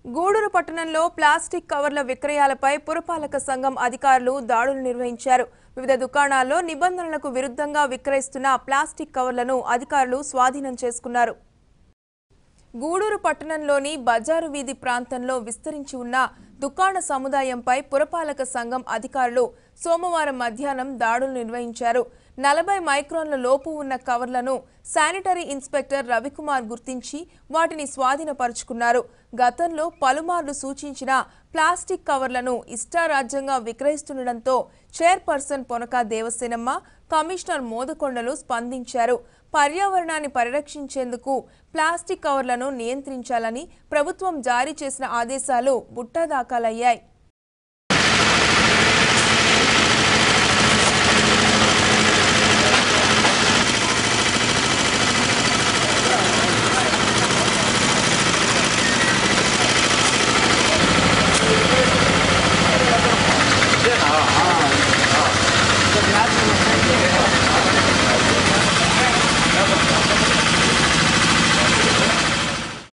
గూడూరు పట్టణంలో ప్లాస్టిక్ కవర్ల విక్రయాలపై పురపాలక సంఘం అధికారులు దాడులు నిర్వహించారు వివిధ దుకాణాల్లో నిబంధనలకు విరుద్ధంగా విక్రయిస్తున్న ప్లాస్టిక్ కవర్లను అధికారులు స్వాధీనం చేసుకున్నారు గూడూరు పట్టణంలోని బజారు వీధి ప్రాంతంలో విస్తరించి ఉన్న దుకాణ సముదాయంపై పురపాలక సంఘం అధికారులు సోమవారం మధ్యాహ్నం దాడులు నిర్వహించారు నలభై మైక్రాన్ల లోపు ఉన్న కవర్లను శానిటరీ ఇన్స్పెక్టర్ రవికుమార్ గుర్తించి వాటిని స్వాధీనపరుచుకున్నారు గతంలో పలుమార్లు సూచించిన ప్లాస్టిక్ కవర్లను ఇష్టారాజ్యంగా విక్రయిస్తుండటంతో చైర్పర్సన్ పొనక దేవసేనమ్మ కమిషనర్ మోదకొండలు స్పందించారు పర్యావరణాన్ని పరిరక్షించేందుకు ప్లాస్టిక్ కవర్లను నియంత్రించాలని ప్రభుత్వం జారీ చేసిన ఆదేశాలు బుట్టదాఖలయ్యాయి